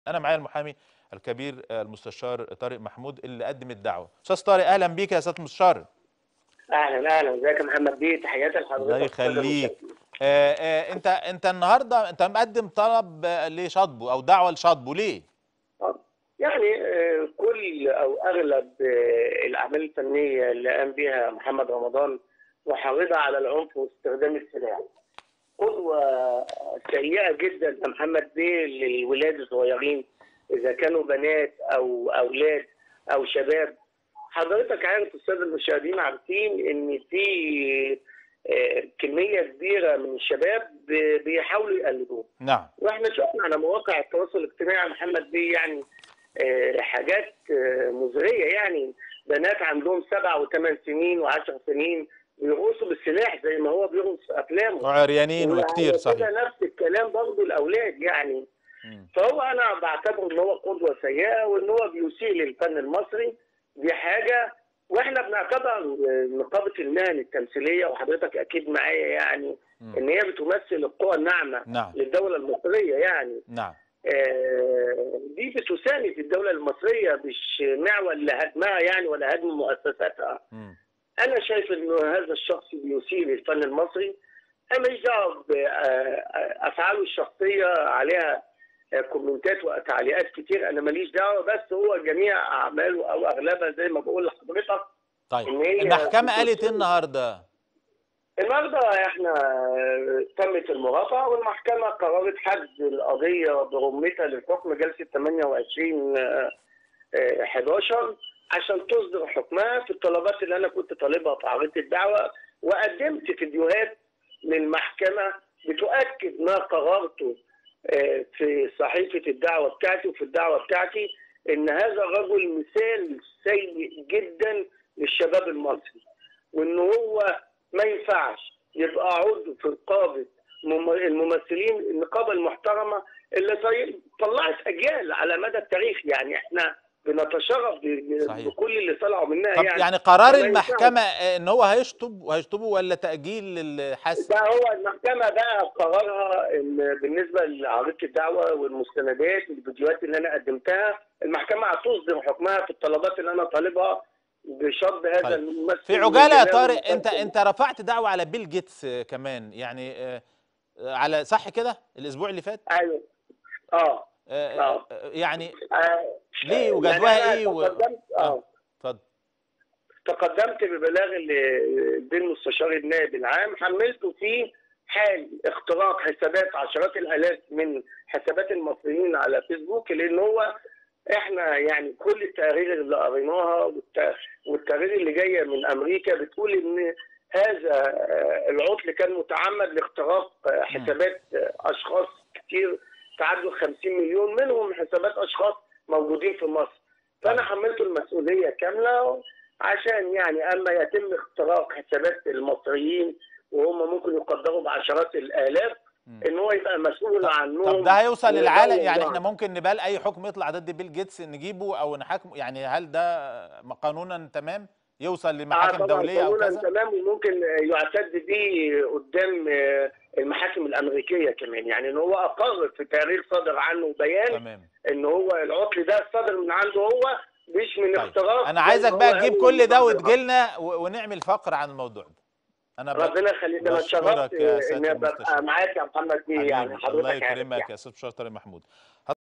انا معايا المحامي الكبير المستشار طارق محمود اللي قدم الدعوه استاذ طارق اهلا بيك يا سياده المستشار اهلا اهلا ازيك يا محمد بيه تحياتي لحضرتك الله يخليك آه آه انت انت النهارده انت مقدم طلب آه، لشطبه او دعوه لشطبه ليه يعني آه، كل او اغلب آه، الاعمال الفنيه اللي قام بها محمد رمضان محرضه على العنف واستخدام السلاح قدوه سيئه جدا يا محمد بيه للولاد الصغيرين اذا كانوا بنات او اولاد او شباب حضرتك عارف الساده المشاهدين عارفين ان في آه، كميه كبيره من الشباب ب- بيحاولوا يقلدوه نعم واحنا شفنا على مواقع التواصل الاجتماعي يا محمد بيه يعني آه، حاجات آه، مزريه يعني بنات عندهم سبع وثمان سنين وعشر سنين بيرقصوا بالسلاح زي ما هو بيرقص في افلامه وعريانين وكتير وكده صحيح نفس الكلام برضه الاولاد يعني مم. فهو انا بعتبره ان هو قدوه سيئه وان هو بيسيء للفن المصري دي حاجه واحنا بنعتبر نقابه المهن التمثيليه وحضرتك اكيد معايا يعني مم. ان هي بتمثل القوى الناعمه نعم للدوله المصريه يعني نعم آه، دي بتساند الدوله المصريه مش معول لهدمها يعني ولا هدم مؤسساتها مم. انا شايف انه هذا الشخص بيسيء للفن المصري انا ماليش دعوه بافعاله الشخصيه عليها آه، كومنتات وتعليقات كتير انا ماليش دعوه بس هو جميع اعماله او اغلبها زي ما بقول لحضرتك طيب إن هي المحكمه قالت ايه بتسيء. النهارده النهارده احنا تمت المرافعه والمحكمه قررت حجز القضيه برمتها للحكم جلسه 28 آه، آه، 11 عشان تصدر حكمها في الطلبات اللي انا كنت طالبها في عرض الدعوه وقدمت فيديوهات للمحكمه بتؤكد ما قررته آه، في صحيفه الدعوه بتاعتي وفي الدعوه بتاعتي ان هذا الرجل مثال سيء جدا للشباب المصري وان هو ما ينفعش يبقى عضو في نقابه مم- الممثلين النقابه المحترمه اللي طي- طلعت اجيال على مدى التاريخ يعني احنا بنتشرف ب- صحيح. بكل اللي طلعوا منها طب يعني, يعني قرار ما ينفعش. المحكمه آه، ان هو هيشطب وهيشطبه ولا تاجيل للحس ده هو المحكمه بقى قرارها ان بالنسبه لعريضه الدعوه والمستندات والفيديوهات اللي انا قدمتها المحكمه هتصدر حكمها في الطلبات اللي انا طالبها بشطب هذا طيب. الممثل في عجاله يا والجناب طارق انت الممثل. انت رفعت دعوه على بيل جيتس آه، كمان يعني آه، آه، على صح كده الاسبوع اللي فات ايوه اه آه، آه. آه، يعني آه، ليه وجدواها يعني أنا ايه و- تقدمت اه اتفضل تقدمت ببلاغ ل- بين مستشار النائب العام حملته فيه حال اختراق حسابات عشرات الالاف من حسابات المصريين على فيسبوك لان هو احنا يعني كل التقارير اللي قريناها والت- والتقارير اللي جايه من امريكا بتقول ان هذا آه، العطل كان متعمد لاختراق آه، حسابات آه، اشخاص كتير تعدوا 50 مليون منهم حسابات اشخاص موجودين في مصر فانا حملته المسؤوليه كامله عشان يعني اما يتم اختراق حسابات المصريين وهم ممكن يقدروا بعشرات الالاف مم. ان هو يبقى مسؤول عنهم طب ده هيوصل للعالم ويدور يعني بعض. احنا ممكن نبال اي حكم يطلع ضد بيل جيتس نجيبه او نحاكمه يعني هل ده قانونا تمام يوصل آه لمحاكم طبعاً دوليه او قانوناً كذا تمام وممكن يعتد به قدام آه، المحاكم الامريكيه كمان يعني ان هو اقر في تقرير صادر عنه بيان تمام ان هو العطل ده صادر من عنده هو مش من طيب اختراق انا زي عايزك ما بقى هو تجيب قال كل ده المصدر. وتجيلنا و- ونعمل فقره عن الموضوع ده انا ب- ربنا يخليك انا بشكرك اتشرفت يا سيادة اني ابقى المستشار. معاك يا محمد بيه يعني حبيبي حضرتك الله عارف يكرمك يعني. يا استاذ بشار طارق محمود